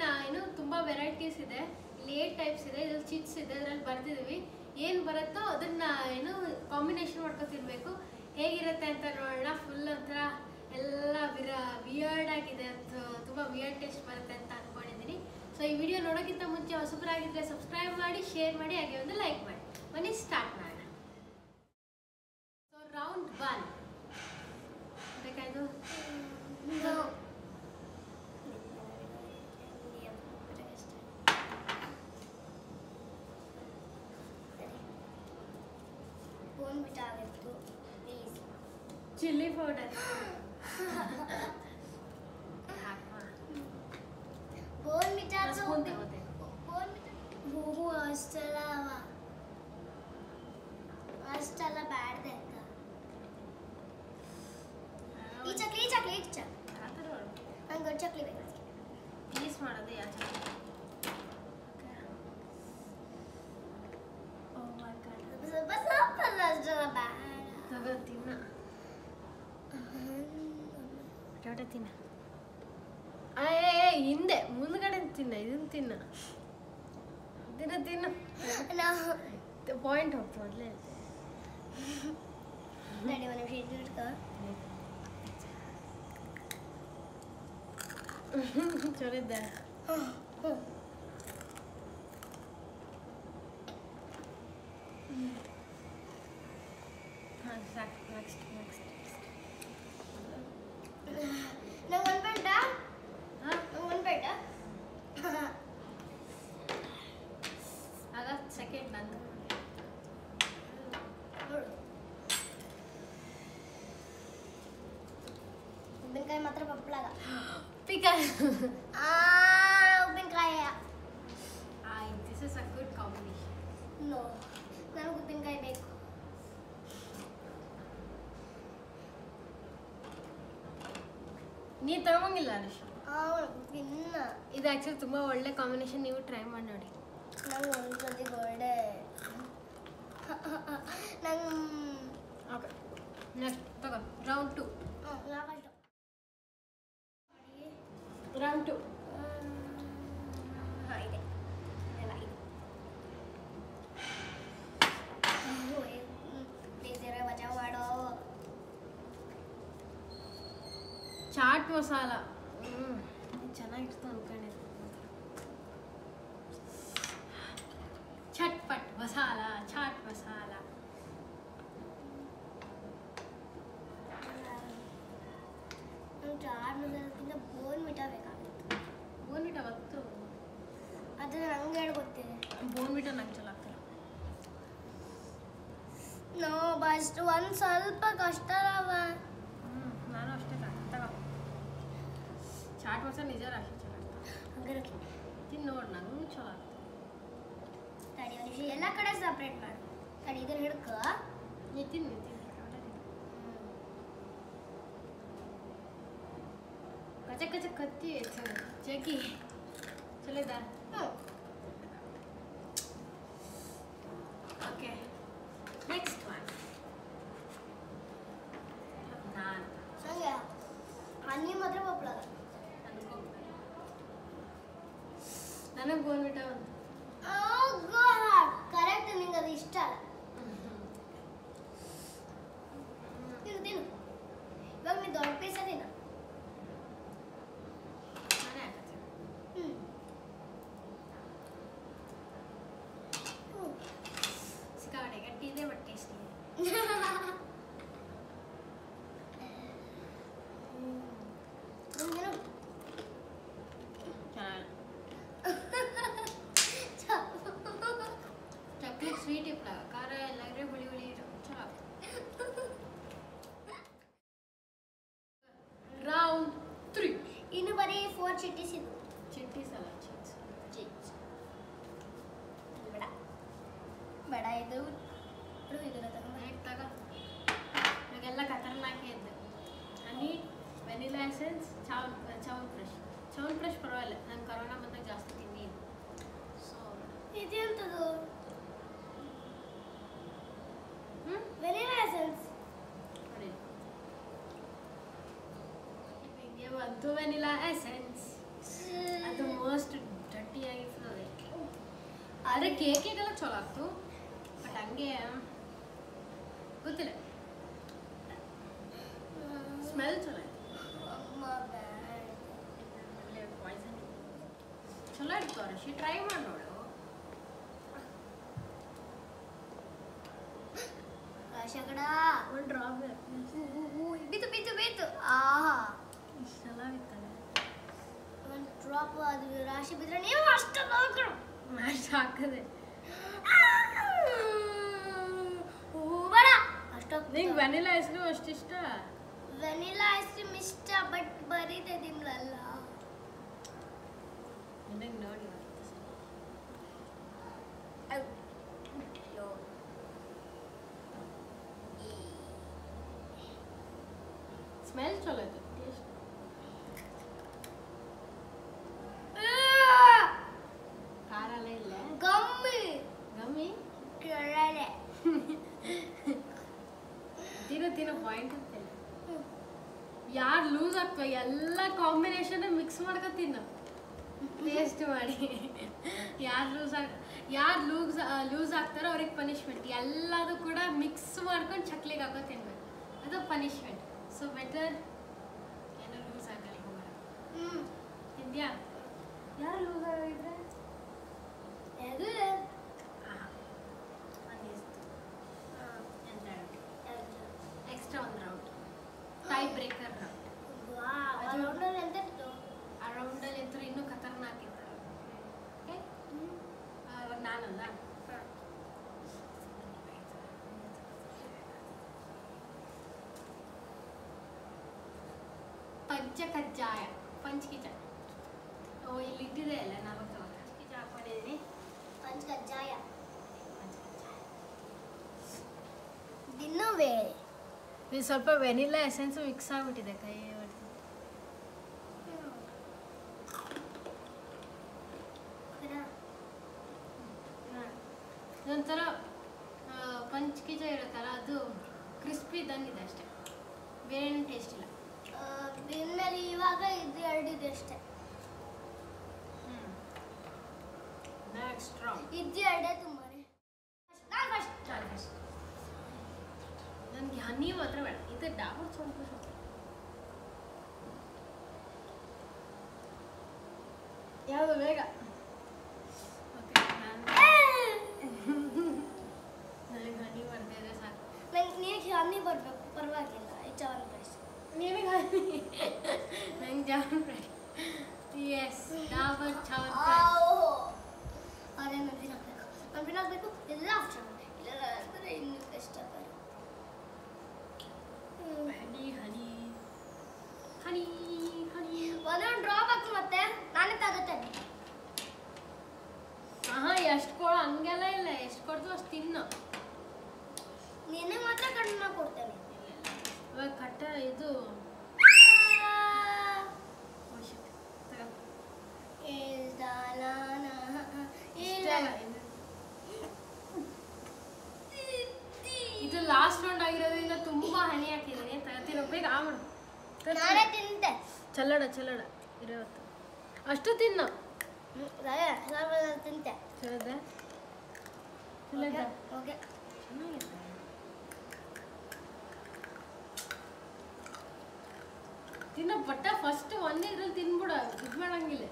ನಾ ಏನು ತುಂಬ ವೆರೈಟೀಸ್ ಇದೆ ಇಲ್ಲಿ ಏಟ್ ಟೈಪ್ಸ್ ಇದೆ ಇದ್ರಲ್ಲಿ ಚಿಟ್ಸ್ ಇದೆ ಇದ್ರಲ್ಲಿ ಬರ್ದಿದ್ದೀವಿ ಏನು ಬರುತ್ತೋ ಅದನ್ನ ಏನು ಕಾಂಬಿನೇಷನ್ ಮಾಡ್ಕೊ ತಿನ್ಬೇಕು ಹೇಗಿರುತ್ತೆ ಅಂತ ನೋಡೋಣ ಫುಲ್ ಒಂಥರ ಎಲ್ಲ ವಿರ ವಿಯರ್ಡ್ ಆಗಿದೆ ಅಂತ ತುಂಬ ವಿಯರ್ಡ್ ಟೇಸ್ಟ್ ಬರುತ್ತೆ ಅಂತ ಅನ್ಕೊಂಡಿದ್ದೀನಿ ಸೊ ಈ ವಿಡಿಯೋ ನೋಡೋಕ್ಕಿಂತ ಮುಂಚೆ ಹೊಸಬರಾಗಿದ್ದರೆ ಸಬ್ಸ್ಕ್ರೈಬ್ ಮಾಡಿ ಶೇರ್ ಮಾಡಿ ಹಾಗೆ ಒಂದು ಲೈಕ್ ಮಾಡಿ ಬನ್ನಿ ಸ್ಟಾರ್ಟ್ ಮಾಡೋಣ ಸೊ ರೌಂಡ್ ಒನ್ ಬೇಕಾಯ್ತು ಫೋನ್ ಬಿಟ್ಟಾಗಿತ್ತು ಪ್ಲೀಸ್ ಚಿಲ್ಲಿ ಪೌಡರ್ ಫೋನ್ ಬಿಟ್ಟಾಗ ಸ್ಪೂನ್ ತಗೋತೆ ಫೋನ್ ಹೂ ಅಷ್ಟಲ್ಲ ಅವ ಅಷ್ಟಲ್ಲ ಬ್ಯಾಡ್ದೆ ಅಕ್ಕ ಈ ಚಕ್ಲಿ ಈ ಚಕ್ಲಿ ಈ ಚಕ್ಲಿ ನಂಗೆ ದೊಡ್ಡ ಚಕ್ಲಿ ಬೇಕು ಪೀಸ್ ಮಾಡೋದು ಯಾವ ಸ್ವಲ್ಪ ಸ್ವಲ್ಪ ಅಷ್ಟಲ್ಲ ಬ್ಯಾಡ ತಗೋ ತಿನ್ನ ಟೊಟೆ ತಿನ್ನ ಏ ಹಿಂದೆ ಮುಂದ್ಗಡೆ ತಿನ್ನ ಇದನ್ನ ತಿನ್ನ ತಿನ್ನ ತಿನ್ನು ನಾವು ಪಾಯಿಂಟ್ ಹೋಗ್ತು ಮೊದಲೇ ನಡಿ ಒಂದು ನಿಮಿಷ ಇದು ಇಟ್ಕೋ ಚಲೋ ಇದ್ದೆ ಹ್ಞೂ ಹಾಂ ಸಾಕು ನೆಕ್ಸ್ಟ್ ನೆಕ್ಸ್ಟ್ ನಂಗೆ ಒಂದು ಬೇಡ ಹಾಂ ನಂಗೆ ಒಂದು ಬೇಡ ಆಗ ಸೆಕೆಂಡ್ ನಂದು ಉಪ್ಪಿನಕಾಯಿ ಮಾತ್ರ ಪಪ್ಪಳಾಗ ಪಿಕಲ್ ಆ ಉಪ್ಪಿನಕಾಯಿ ಆಯ್ this is a good combination no ನನಗೆ ಉಪ್ಪಿನಕಾಯಿ ಬೇಕು ನೀ ತಗೊಂಗಿಲ್ಲ ಅನುಷ ಅವಳು ತಿನ್ನ ಇದು ಆ್ಯಕ್ಚುಲಿ ತುಂಬ ಒಳ್ಳೆ ಕಾಂಬಿನೇಷನ್ ನೀವು ಟ್ರೈ ಮಾಡಿ ನೋಡಿ ನಂಗೆ ಒಂದು ಸತಿ ಗೋಲ್ಡೆ ನಂಗೆ ಓಕೆ ನೆಕ್ಸ್ಟ್ ತಗೋ ರೌಂಡ್ ಟು ರೌಂಡ್ ಟು ಹಾಂ ಇದೆ ಇದೆಲ್ಲ ಇದೆ ಬೇಸಿರ ಬಚಾವ್ ಮಾಡೋ ಚಾಟ್ ಮಸಾಲ ಹ್ಞೂ ಚೆನ್ನಾಗಿರ್ತು ಅನ್ಕೊಂಡಿದ್ದೆ ಚಟ್ಪಟ್ ಮಸಾಲ ಚಾಟ್ ಮಸಾಲ ನಂಗೆ ಚಾಟ್ ಮಸಾಲಕ್ಕಿಂತ ಬೋನ್ ಮಿಠಾ ಬೇಕಾಗಿತ್ತು ಬೋನ್ವಿಟ ಗೊತ್ತು ಅದು ನಂಗೆ ಹೇಳಿ ಗೊತ್ತಿದೆ ಬೋನ್ವಿಟ ನಂಗೆ ಚಲೋ ಆಗ್ತಿಲ್ಲ ನೋ ಬಸ್ಟ್ ಒಂದು ಸ್ವಲ್ಪ ಕಷ್ಟ ಅವ ಹ್ಞೂ ನಾನು ಅಷ್ಟೇ ತಗೋ ತಗೋ ಚಾಟ್ ಮಸಾಲ ನಿಜ ರಾಶಿ ಚಲೋ ಆಗ್ತದೆ ಹಂಗಾರೆ ತಿನ್ನು ನೋಡಿ ನಂಗೆ ಚಲೋ ಆಗ್ತದೆ ತಡಿ ಒಂದು ನಿಮಿಷ ಎಲ್ಲ ಕಡೆ ಸಪ್ರೇಟ್ ಮಾಡು ತಡಿ ಇದನ್ನ ಹಿಡ್ಕ ನೀ ತಿನ್ನು ನೀ ತಿನ್ನು ಒಳ್ಳೆ ತಿನ್ನು. ಕಚ ಕಚ ಕತ್ತಿ ಜಗ್ಗಿ ಚಲೋ ಇದಾ ಹ್ಞೂ ಓಕೆ ನೆಕ್ಸ್ಟ್ ಒನ್ ನಾನು ಸಂಗೆ ಹನಿ ಮಾತ್ರ ಪಪ್ಪಳದ ನನಗೆ ಬೋನ್ಬಿಟ್ಟ ಒಂದು ಕರೆಕ್ಟ್ ನಿಂಗೆ ಅದು ಇಷ್ಟ ಅಲ್ಲ ತಿನ್ನು ತಿನ್ನು ಇವಾಗ ನೀ ದೊಡ್ಡ ಪೀಸ ತಿನ್ನ ನಾನೇ ಹಾಕತ್ತೀನಿ ಹ್ಞೂ ಸಿಕ್ಕಾಪಟ್ಟೆ ಗಟ್ಟಿ ಇದೆ ಬಟ್ ಟೇಸ್ಟಿ ಇದೆ ತಿನ್ನು ಚೆನ್ನಾಗಿ ಚಕ್ಲಿ ಸ್ವೀಟ್ ಇಪ್ಪಳ ಖಾರ ಎಲ್ಲ ಇದ್ರೆ ಹುಳಿ ಹುಳಿ ಇರೋ ಚಲೋ ರೌಂಡ್ ತ್ರೀ ಇನ್ನು ಬರೀ ಫೋರ್ ಚಿಟ್ಟೀಸ್ ಇದು ಚಿಟ್ಟಿ ಸಲ ಚೀಸ್ ಚೀಸ್ ಬೇಡ ಬೇಡ ಇದು ಇದು ಇದನ್ನ ತಗೊಂಡು ಹೇಗೆ ತಗ ಇವಾಗೆಲ್ಲ ಖತರ್ನಾಕೆ ಇದ್ದು ಹನಿ ವೆನಿಲಾ ಎಸೆನ್ಸ್ ಚವನ್ ಚವನ್ ಫ್ರೆಶ್ ಚವನ್ ಫ್ರೆಶ್ ಪರವಾಗಿಲ್ಲ ನಾನು ಕರೋನಾ ಬಂದಾಗ ಜಾಸ್ತಿ ತಿಂಡಿ ಸೊ ಇದೆಂತದು ಹ್ಞೂ ವೆನಿಲಾ ಎಸೆನ್ಸ್ ನೋಡಿ ಹಿಂಗೆ ಬಂತು ವೆನಿಲಾ ಎಸೆನ್ಸ್ ಅದು ಮೋಸ್ಟ್ ಗಟ್ಟಿಯಾಗಿರ್ತದೆ ಆದರೆ ಕೇಕಿಗೆಲ್ಲ ಚಲೋ ಆಗ್ತು ಬಟ್ ಹಂಗೆ ಗೊತ್ತಿಲ್ಲ ಸ್ಮೆಲ್ ಚಲೋ ಆಯ್ತು ಒಳ್ಳೆ ಪಾಯ್ಸನ್ ಚಲೋ ಇತ್ತು ಅರಶಿ ಟ್ರೈ ಮಾಡಿ ನೋಡು ರಾಶಕಡ ಒಂದು ಡ್ರಾಪ್ ಬಿತ್ತು ಬಿತ್ತು ಬಿತ್ತು ಆಹಾ ಚೆನ್ನಾಗಿತ್ತಲ್ಲ ಒಂದು ಡ್ರಾಪ್ ಅದು ರಾಶಿ ಬಿದ್ರೆ ನೀವು ಅಷ್ಟು ನೋಡ್ಕೊಡು ಮ್ಯಾಶ್ ಹಾಕದೆ ಬೇಡ ಅಷ್ಟು ನಿಂಗೆ ವೆನಿಲಾ ಐಸ್ ಕ್ರೀಮ್ ಅಷ್ಟು ಇಷ್ಟ ವೆನಿಲಾ ಐಸ್ ಕ್ರೀಮ್ ಇಷ್ಟ ಬಟ್ ಬರೀದೆ ತಿನ್ಲಲ್ಲ ನಿನಗೆ ನೋಡಿ ಸ್ಮೆಲ್ ಚಲೋ ಐತೆ ಟೇಸ್ಟ್ ಖಾರ ಎಲ್ಲ ಇಲ್ಲ ಗಮ್ಮಿ ಗಮ್ಮಿ ಕೆಳಗೆ ತಿನ್ನೋ ತಿನ್ನೋ ಪಾಯಿಂಟ್ ಅಂತಿಲ್ಲ ಯಾರು ಲೂಸ್ ಆಗ್ತವೆ ಎಲ್ಲ ಕಾಂಬಿನೇಷನ್ ಮಿಕ್ಸ್ ಮಾಡ್ಕೊ ತಿನ್ನು ಟೇಸ್ಟ್ ಮಾಡಿ ಯಾರು ಲೂಸ್ ಆಗ ಯಾರು ಲೂಸ್ ಲೂಸ್ ಆಗ್ತಾರೋ ಅವ್ರಿಗೆ ಪನಿಷ್ಮೆಂಟ್ ಎಲ್ಲದೂ ಕೂಡ ಮಿಕ್ಸ್ ಮಾಡ್ಕೊಂಡು ಚಕ್ಲಿಗೆ ಹಾಕೋ ತಿನ್ಬೇಕು ಅದು ಪನಿಷ್ಮೆಂಟ್ ಸೊ ಬೆಟರ್ ಏನೋ ಲೂಸ್ ಆಗಲ್ಲ ಹೋಗೋಣ ಹ್ಮ್ ತಿಂದ್ಯಾ ಯಾರು ಲೂಸ್ ಆಗಿದ್ರೆ ಅದು ಎಂತ ಎಕ್ಸ್ಟ್ರಾ ಒಂದು round tie breaker round wow ರೌಂಡಲ್ಲಿ ಎಂತ ಇತ್ತು ಆ ರೌಂಡಲ್ಲಿ ಅಂತೂ ಇನ್ನೂ ಖತರ್ನಾಕ್ ಇರ್ತಾರೆ ಓಕೆ ಇವಾಗ ನಾನಲ್ಲ ಪಂಚ ಕಜ್ಜಾಯ ಪಂಚಕಿಜ ಓ ಇಲ್ಲಿ ಇಟ್ಟಿದೆ ಅಲ್ಲ ನಾಲ್ಕು ಪಂಚಕಿಜ ಹಾಕೊಂಡಿದ್ದೀನಿ ಪಂಚ ಕಜ್ಜಾಯ ಪಂಚಕಜ್ಜಾಯ ದಿನ ಬೇರೆ ಇದು ಸ್ವಲ್ಪ ವೆನಿಲಾ ಎಸೆನ್ಸ್ ಮಿಕ್ಸ್ ಆಗಿಬಿಟ್ಟಿದೆ ಕೈ ಹೊಡ್ದು. ಇದೊಂಥರ ಆ, ಪಂಚಕಿಜ ಇರುತ್ತಲ್ಲ ಅದು ಕ್ರಿಸ್ಪಿ ಇದ್ದಂಗಿದೆ ಅಷ್ಟೇ ಬೇರೆ ಟೇಸ್ಟ್ ಇಲ್ಲ ದಿನದಲ್ಲಿ ಇವಾಗ ಇದು ಎರಡಿದೆ ಅಷ್ಟೇ ನೆಕ್ಸ್ಟ್ ರೌಂಡ್ ಇದು ಎರಡೇ ತುಂಬಾನೇ ನಾನು ಫಸ್ಟ್ ಚಾಲ್ ಫಸ್ಟ್ ನನಗೆ ಹನಿ ಮಾತ್ರ ಬೇಡ ಇದು ಡಾಬರ್ ಸ್ವಲ್ಪ ಸ್ವಲ್ಪ ಯಾವುದು ಬೇಗ ಓಕೆ ನಾನು ನನಗೆ ಹನಿ ಬರ್ತಾ ಇದೆ ಸಾಕು ನಂಗೆ ನೀರಿಗೆ ಹನಿ ಬರಬೇಕು ಪರವಾಗಿಲ್ಲ ಹೆಚ್ಚು ಒಂದು ಪ್ರೈಸ್ ನಿನಗೆ ಹನಿ ನಂಗೆ ಜಾಮೂನ್ ಫ್ರೈ ಎಸ್ ಡಾಬರ್ ಚಾವನ್ ಫ್ರೈ ಅದೇ ನಂಬಿನ ಹಾಕ್ಬೇಕು ನಂಬಿನ ಹಾಕ್ಬೇಕು ಎಲ್ಲ ಆಪ್ಷನ್ ಇಲ್ಲ ಅಂದರೆ ಇನ್ನೂ ಕಷ್ಟ ಬರುತ್ತೆ ಹನಿ ಹನಿ ಹನಿ ಹನಿ ಒಂದೊಂದು ಡ್ರಾಪ್ ಹಾಕು ಮತ್ತೆ ನಾನೇ ತಗೋತೇನೆ ಆಹಾ ಎಷ್ಟು ಕೊಡು ಹಂಗೆಲ್ಲ ಇಲ್ಲ ಎಷ್ಟು ಕೊಡ್ತು ಅಷ್ಟು ತಿನ್ನು ನಿನಗೆ ಮಾತ್ರ ಕಡಿಮೆ ಕೊಡ್ತೇನೆ ಇವಾಗ ಕಟ್ಟ ಇದು Oh shit. ತಗೋ. ಇಷ್ಟ ಇಲ್ಲ ಇಲ್ಲ. ಇದು ಲಾಸ್ಟ್ ರೌಂಡ್ ಆಗಿರೋದ್ರಿಂದ ತುಂಬಾ ಹನಿ ಹಾಕಿದ್ದೀನಿ ತಗೋತೀನಿ ಬೇಗ ಆ ಮಾಡು ತಗೋ. ನಾನೇ ತಿಂತೆ ಚಲ್ಲಡ ಚಲ್ಲಡ ಇರೋತ್ತು ಅಷ್ಟು ತಿನ್ನು ಹ್ಮ್, ಅದೇ, ಸ್ವಲ್ಪ ತಿಂತೆ ಚಲದ ಚಲದ ಓಕೆ ಚೆನ್ನಾಗಿದೆ ತಿನ್ನೋ ಬಟ್ಟ ಫಸ್ಟ್ ಒಂದೇ ಇದ್ರಲ್ಲಿ ತಿನ್ಬಿಡ ಇದು ಮಾಡಂಗಿಲ್ಲ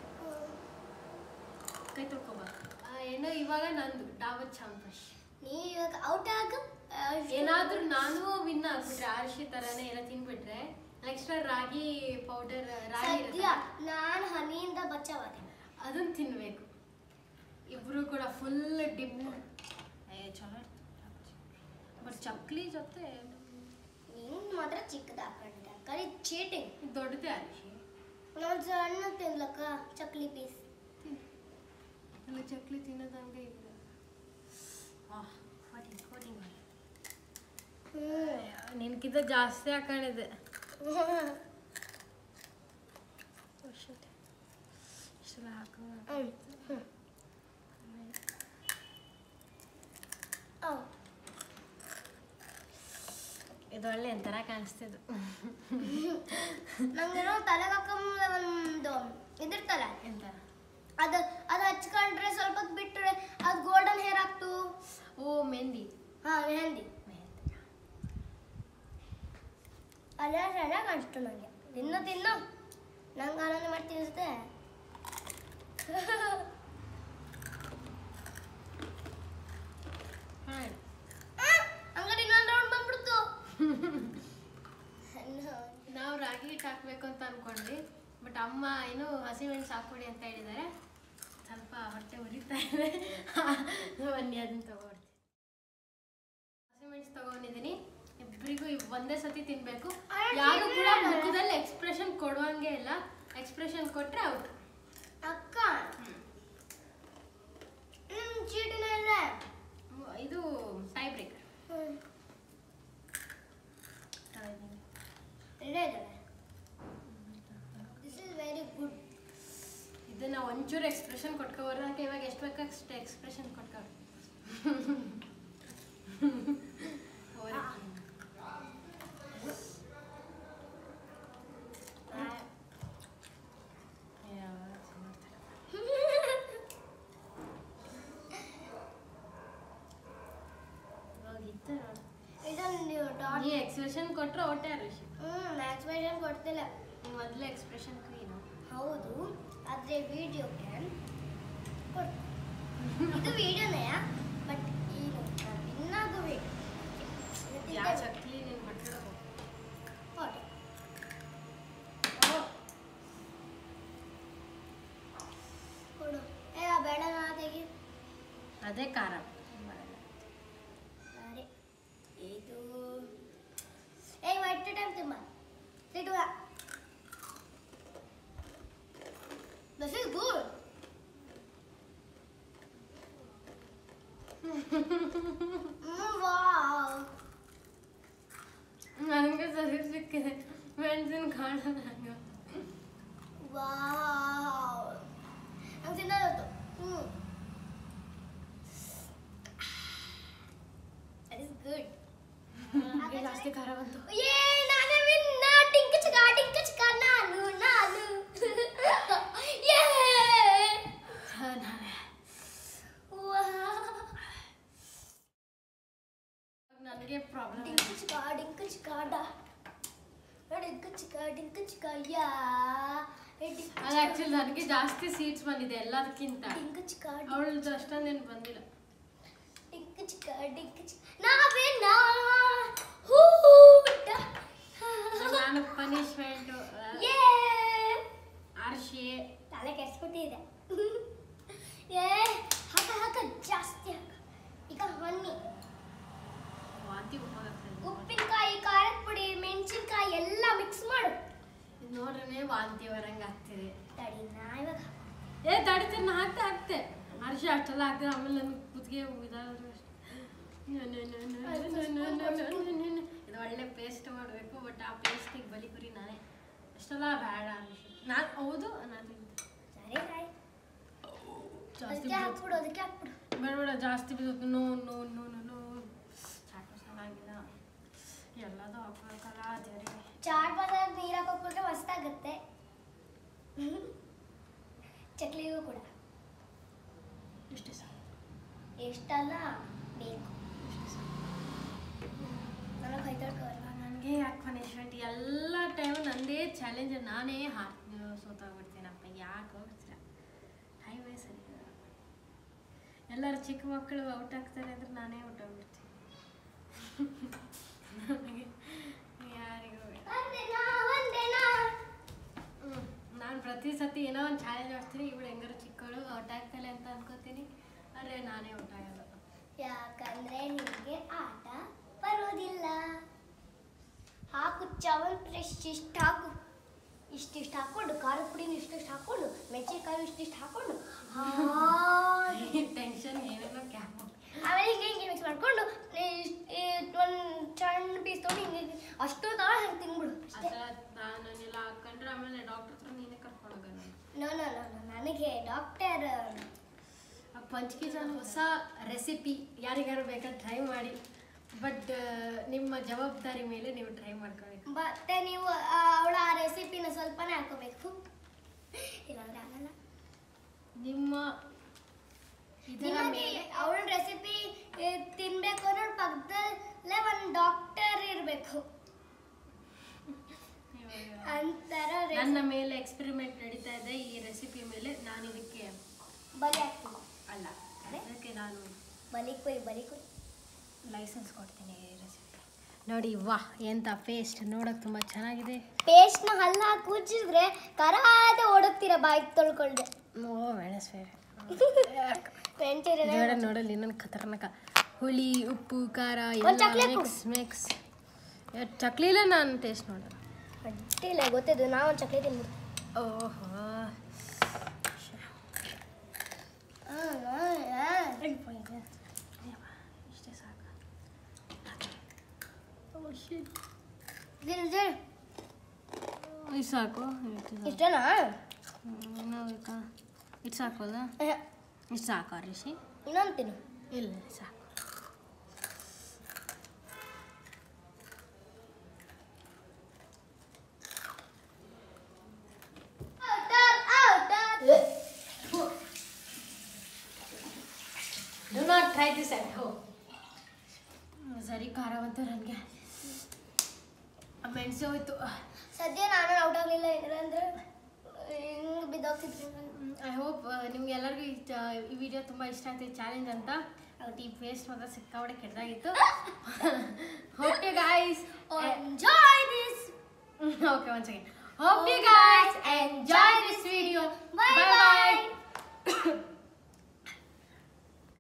ಕೈ ತೊಳ್ಕೊಬ ಏನೋ ಇವಾಗ ನಂದು ಡಾಬರ್ ಚಾಂಪಶ್ ನೀ ಇವಾಗ ಔಟ್ ಆಗ ಏನಾದ್ರೂ ನಾನು ವಿನ್ ಆಗ್ಬಿಟ್ರೆ ಆರ್ಷಿ ತರನೇ ಏನೋ ತಿನ್ಬಿಟ್ರೆ ನೆಕ್ಸ್ಟ್ ರಾಗಿ ಪೌಡರ್ ರಾಗಿ ಸದ್ಯ ಇರುತ್ತಲ್ಲ, ನಾನು ಹನಿಯಿಂದ ಬಚಾವಾದೆ ಅದನ್ನ ತಿನ್ಬೇಕು ಇಬ್ರು ಕೂಡ ಫುಲ್ ಡಿಪ್ ಏ ಚಲೋ ಬಟ್ ಚಕ್ಲಿ ಜೊತೆ ನೀನು ಮಾತ್ರ ಚಿಕ್ಕದ ಹಾಕೊಂಡಿದ್ದೆ ಕರಿ ಚೀಟಿಂಗ್ ಇದು ದೊಡ್ಡದೇ ಆರ್ಷಿ ನಾನು ಸಣ್ಣ ತಿನ್ಲಕ್ಕ ಚಕ್ಲಿ ಪೀಸ್ ಎಲ್ಲ ಚಕ್ಲಿ ತಿನ್ನೋದಂಗೆ ಇದೆ ಆಹ್, ಹೊಡಿ, ಹೊಡಿ ಮಾಡಿ. ನಿನ್ಕಿಂತ ಜಾಸ್ತಿ ಹಾಕೊಂಡಿದ್ದೆ ಇಷ್ಟೆಲ್ಲ ಹಾಕೋ ಇದು ಒಳ್ಳೆ ಒಂಥರ ಕಾಣಿಸ್ತಿದ್ದು ನಂಗೇನೋ ತಲೆಗೆ ಹಾಕೊಂಬ ಒಂದು ಇದಿರ್ತಲ್ಲ ಎಂತ ಅದು ಅದು ಹಚ್ಕೊಂಡ್ರೆ ಸ್ವಲ್ಪ ಹೊತ್ತು ಬಿಟ್ಟರೆ ಅದು ಗೋಲ್ಡನ್ ಹೇರ್ ಆಗ್ತು ಓ ಮೆಹಂದಿ ಹಾ ಮೆಹಂದಿ ಮೆಹಂದಿ ಅದೇ ಚೆನ್ನಾಗಿ ಕಾಣಿಸ್ತು ನನಗೆ ತಿನ್ನು ತಿನ್ನು ನಂಗೆ ಆನಂದ ಮಾಡ್ತೀನಿ ಅನ್ಸುತ್ತೆ ಹಾಂ ಹಂಗಾರೆ ಇನ್ನೊಂದು ರೌಂಡ್ ಬಂದ್ಬಿಡ್ತು ನಾವು ರಾಗಿ ಹಿಟ್ಟು ಹಾಕ್ಬೇಕು ಅಂತ ಅನ್ಕೊಂಡ್ವಿ ಬಟ್ ಅಮ್ಮ ಏನು ಹಸಿಮೆಣಸು ಹಾಕ್ಕೊಡಿ ಅಂತ ಹೇಳಿದ್ದಾರೆ ಸ್ವಲ್ಪ ಹೊಟ್ಟೆ ಉರಿತಾ ಇದೆ ಬನ್ನಿ ಅದನ್ನ ತಗೊಳ್ತೀನಿ ಹಸಿಮೆಣಸು ತಗೊಂಡಿದ್ದೀನಿ ಇಬ್ಬರಿಗೂ ಒಂದೇ ಸತಿ ತಿನ್ಬೇಕು ಯಾರು ಕೂಡ ಮುಖದಲ್ಲಿ ಎಕ್ಸ್ಪ್ರೆಷನ್ ಕೊಡುವಂಗೆ ಇಲ್ಲ ಎಕ್ಸ್ಪ್ರೆಷನ್ ಕೊಟ್ರೆ ಔಟ್ ಅಕ್ಕ ಹ್ಮ್ ಚೀಟಿನ ಇಲ್ಲ ಇದು ಟೈ ಬ್ರೇಕರ್ ಹ್ಮ್. ಇಲ್ಲೇ ಇದ್ದಾವೆ ದಿಸ್ ಇಸ್ ವೆರಿ ಗುಡ್ ಇದನ್ನ ಒಂಚೂರು ಎಕ್ಸ್ಪ್ರೆಷನ್ ಕೊಟ್ಕೋಬಾರ್ದು ಇವಾಗ ಎಷ್ಟು ಬೇಕಷ್ಟು ಎಕ್ಸ್ಪ್ರೆಷನ್ ಕೊಟ್ಕೊ ಇದೊಂದು ಡಾಟ್ ನೀ ಎಕ್ಸ್ಪ್ರೆಷನ್ ಕೊಟ್ರೆ ಹೊಟ್ಟೆ ಋಷಿ ಹ್ಮ್ ಮ್ಯಾಕ್ಸ್ಮೇಷನ್ ಕೊಡ್ತಿಲ್ಲ ಮೊದಲು ಎಕ್ಸ್ಪ್ರೆಷನ್ ಕ್ವೀನು ಹೌದು ಆದರೆ ವಿಡಿಯೋಗೆ ಇದು ವಿಡಿಯೋನೇ ಬಟ್ ಈಗ ಇನ್ನದು ಯಾವ ಚಕ್ಲಿ ನೀನು ಬಟ್ಟೆ ಕೊಡು ಏ ಆ ಬೇಡ ನಾ ತೆಗಿ ಅದೇ ಖಾರ ಅರೆ ಇದು ಏ ವೈಟ್ ಟೈಮ್ ತುಂಬ ಸಿಟುವ ದಿಸ್ ಇಸ್ ಗುಡ್ ವಾವ್ ನನಗೆ ಸರಿ ಸಿಕ್ಕಿದೆ ಮೆಣಸಿನ ಕಾಣಲ್ಲ ನಂಗೆ ವಾವ್ ನಂಗೆ ತಿನ್ನೋದು ಹ್ಞೂ ದಟ್ ಇಸ್ ಗುಡ್ ನನಗೆ ಜಾಸ್ತಿ ಖಾರ ಬಂತು ಏ ನಾನೇ ವಿನ್ನ ಟಿಂಕ ಚಿಕ ಟಿಂಕ ಚಿಕ ನಾನು ನಾನು ಯೇ ಹ, ನಾನೇ ನನಗೆ ಪ್ರಾಬ್ಲಮ್ ಟಿಂಕ ಚಿಕ ಟಿಂಕ ಚಿಕ ಡಾ ಟಿಂಕ ಚಿಕ ಟಿಂಕ ಚಿಕ ಯಾ ಅದು ಆ್ಯಕ್ಚುಲಿ ನನಗೆ ಜಾಸ್ತಿ ಸೀಟ್ಸ್ ಬಂದಿದೆ ಎಲ್ಲದಕ್ಕಿಂತ ಟಿಂಕ ಚಿಕ ಅವಳದು ಅಷ್ಟೊಂದೇನು ಬಂದಿಲ್ಲ ಟಿಂಕ ಚಿಕ ಟಿಂಕ ಚಿಕ ನಾವೇ ನಾ ಹೂ ಡಾ ನಾನು ಪನಿಷ್ಮೆಂಟು ಯೇ ಆರ್ಶಿ ತಲೆ ಕೆಡ್ಸ್ಕೊಟ್ಟಿದೆ ಏ ಹಾಕ ಹಾಕ ಜಾಸ್ತಿ ಹಾಕ ಈಗ ಹನಿ ವಾಂತಿ ಉಪ್ಪಾಗ್ತದೆ ಉಪ್ಪಿನಕಾಯಿ ಖಾರದ ಪುಡಿ ಮೆಣಸಿನ್ಕಾಯಿ ಎಲ್ಲ ಮಿಕ್ಸ್ ಮಾಡು ಇದು ನೋಡ್ರೆ ವಾಂತಿ ಬರಂಗೆ ಆಗ್ತಿದೆ ತಡಿ ನಾ ಇವಾಗ ಏ ತಡಿತೀನಿ ನಾ ಹಾಕ್ತೆ ಹಾಕ್ತೆ ಅರ್ಶಿ ಅಷ್ಟೆಲ್ಲ ಹಾಕ್ತೆ ಆಮೇಲೆ ನನಗೆ ಕುತ್ತಿಗೆ ಇದಾದ್ರು ಅಷ್ಟೇ ಇದು ಒಳ್ಳೆ ಪೇಸ್ಟ್ ಮಾಡಬೇಕು ಬಟ್ ಆ ಪೇಸ್ಟಿಗೆ ಬಲಿ ಕುರಿ ನಾನೇ ಅಷ್ಟೆಲ್ಲ ಬೇಡ ಅರ್ಶಿ ನಾನು ಹೌದು ನಾನು ತಿಂತೆ ಸರಿ ಕಾಯಿ ಜಾಸ್ತಿ ಅದಕ್ಕೆ ಹಾಕ್ಬಿಡು ಅದಕ್ಕೆ ಹಾಕ್ಬಿಡು ಬೇಡ ಬೇಡ ಜಾಸ್ತಿ ಬಿದ್ದು no no no no no ಸಾಕು ಚೆನ್ನಾಗಿಲ್ಲ ಎಲ್ಲದೂ ಹಾಕೋಬೇಕಲ್ಲ ದೇವರಿಗೆ ಚಾಟ್ ಮಸಾಲ ನೀರು ಹಾಕೋಕ್ಬಿಟ್ರೆ ಮಸ್ತಾಗುತ್ತೆ ಚಕ್ಲಿಗೂ ಕೂಡ ಇಷ್ಟೇ ಸಾಕು ಎಷ್ಟಲ್ಲ ಬೇಕು ಇಷ್ಟೇ ಸಾಕು ನನಗೆ ಕೈತಡ್ಕೋಲ್ಲ ನನಗೆ ಯಾಕೆ ಪನಿಷ್ಮೆಂಟ್ ಎಲ್ಲ ಟೈಮು ನಂದೇ ಚಾಲೆಂಜ್ ನಾನೇ ಹಾಕಿ ಸೋತಾಗ್ಬಿಡ್ತೀನಪ್ಪ ಯಾಕೆ ಹೋಗ್ತೀರ ಹೈವೇ ಸರಿ ಇಲ್ಲ. ಎಲ್ಲರೂ ಚಿಕ್ಕ ಮಕ್ಕಳು ಔಟ್ ಆಗ್ತಾರೆ ಅಂದ್ರೆ ನಾನೇ ಔಟ್ ಆಗ್ಬಿಡ್ತೀನಿ ನನಗೆ ಯಾರಿಗೂ ಬೇಡ. ಒಂದೇನಾ ಒಂದೇನಾ ಹ್ಮ್. ನಾನು ಪ್ರತಿ ಸತಿ ಏನೋ ಒಂದು ಚಾಲೆಂಜ್ ಮಾಡ್ತೀನಿ ಇವಳು ಹೆಂಗಾರು ಚಿಕ್ಕವಳು ಔಟ್ ಆಗ್ತಾಳೆ ಅಂತ ಅನ್ಕೋತೀನಿ ಆದರೆ ನಾನೇ ಔಟ್ ಆಗಲ್ಲ ಯಾಕಂದ್ರೆ ನಿಮಗೆ ಆಟ ಬರೋದಿಲ್ಲ ಹಾಕು ಚವನ್ ಇಷ್ಟಿಷ್ಟು ಹಾಕು ಇಷ್ಟಿಷ್ಟು ಹಾಕೊಂಡು ಖಾರದ ಪುಡಿನ ಇಷ್ಟಿಷ್ಟು ಹಾಕೊಂಡು ಮೆಣಸಿನ್ಕಾಯಿ ಇಷ್ಟಿಷ್ಟು ಹಾಕೊಂಡು ಹಾಗೆ ಟೆನ್ಷನ್ ಏನೇನೋ ಕ್ಯಾಪ್ ಆಮೇಲೆ ಹಿಂಗೆ ಹಿಂಗೆ ಮಿಕ್ಸ್ ಮಾಡ್ಕೊಂಡು ಒಂದು ಸಣ್ಣ ಪೀಸ್ ತೊಗೊಂಡು ಹಿಂಗೆ ಹಿಂಗೆ ಅಷ್ಟು ತರ ಹಿಂಗೆ ತಿನ್ಬಿಡು ಅಷ್ಟೇ ನಾನೆಲ್ಲ ಹಾಕೊಂಡ್ರೆ ಆಮೇಲೆ ಡಾಕ್ಟರ್ ಹತ್ರ ನೀನೇ ಕರ್ಕೊಂಡೋಗ ನೋ ನೋ ನೋ ನೋ ನನಗೆ ಡಾಕ್ಟರ್ ಪಂಚಕಿಜನ್ ಹೊಸ ರೆಸಿಪಿ ಯಾರಿಗಾರು ಬೇಕಾದ್ರೆ ಟ್ರೈ ಮಾಡಿ ಬಟ್ ನಿಮ್ಮ ಜವಾಬ್ದಾರಿ ಮೇಲೆ ನೀವು ಟ್ರೈ ಮಾಡ್ಕೋಬೇಕು ಮತ್ತೆ ನೀವು ಅವಳ ಆ ರೆಸಿಪಿನ ಸ್ವಲ್ಪನೇ ಹಾಕೋಬೇಕು ಇಲ್ಲಾಂದ್ರೆ ನನ್ನ ಮೇಲೆ ಎಕ್ಸ್ಪೆರಿಮೆಂಟ್ ನಡೀತಾ ಇದೆ ಈ ರೆಸಿಪಿ ಮೇಲೆ ನಾನು ಇದಕ್ಕೆ ಬಲಿ ಹಾಕ್ತೀನಿ ಅಲ್ಲ ಅದಕ್ಕೆ ನಾನು ಬಲಿ ಕೊಯ್ ಬಲಿ ಕೊಯ್ ಲೈಸೆನ್ಸ್ ಕೊಡ್ತೀನಿ ಈ ರೆಸಿಪಿ ನೋಡಿ ವಾಹ್ ಎಂತ ಪೇಸ್ಟ್ ನೋಡೋಕೆ ತುಂಬ ಚೆನ್ನಾಗಿದೆ ಪೇಸ್ಟ್ನ ಹಲ್ಲ ಹಾಕಿ ಉಜ್ಜಿದ್ರೆ ಕರಾದೆ ಓಡುತ್ತೀರ ಬಾಯಿ ತೊಳ್ಕೊಳ್ದೆ ಓ ಮೆಣಸು ಫ್ರೆಂಚ್ ಬೇಡ ನೋಡಲ್ಲಿ ಇನ್ನೊಂದು ಖತರ್ನಾಕ ಹುಳಿ ಉಪ್ಪು ಖಾರ ಒಂದ್ ಚಕ್ಲಿ ಹಾಕು. ಮಿಕ್ಸ್ ಮಿಕ್ಸ್ ಚಕ್ಲಿಲ್ಲ ನಾನು ಟೇಸ್ಟ್ ನೋಡ ಅಡ್ಡಿಲ್ಲ ಗೊತ್ತಿದ್ದು ನಾವು ಒಂದು ಚಕ್ಲಿ ತಿನ್ಬಿಡು ಓಹೋ ಇಷ್ಟೇ ಸಾಕು ಇದು ಸಾಕು ಇಷ್ಟನಾ ಇನ್ನೂ ಬೇಕಾ ಇದು ಸಾಕೋದ ಇದು ಸಾಕು ರಿಷಿ ಇನ್ನೊಂದು ತಿನ್ನು ಇಲ್ಲ ಸಾಕು do not try this at home ಸರಿ ಖಾರ ಬಂತು ನನಗೆ ಮೆಣಸು ಹೋಯ್ತು ಸದ್ಯ ನಾನು ಔಟ್ ಆಗಲಿಲ್ಲ ಏನಂದ್ರೆ ಹಿಂಗೆ ಬಿದ್ದೋಗ್ತಿದ್ರು ಐ ಹೋಪ್ ನಿಮ್ಗೆ ಎಲ್ಲರಿಗೂ ಈ ಚ- ಈ ವಿಡಿಯೋ ತುಂಬ ಇಷ್ಟ ಆಗ್ತಿದೆ ಚಾಲೆಂಜ್ ಅಂತ ಬಟ್ ಈ ಪೇಸ್ಟ್ ಮಾತ್ರ ಸಿಕ್ಕಾಪಟ್ಟೆ ಕೆಟ್ಟದಾಗಿತ್ತು hope you guys enjoy this okay once again hope you guys enjoy this video Bye bye, bye.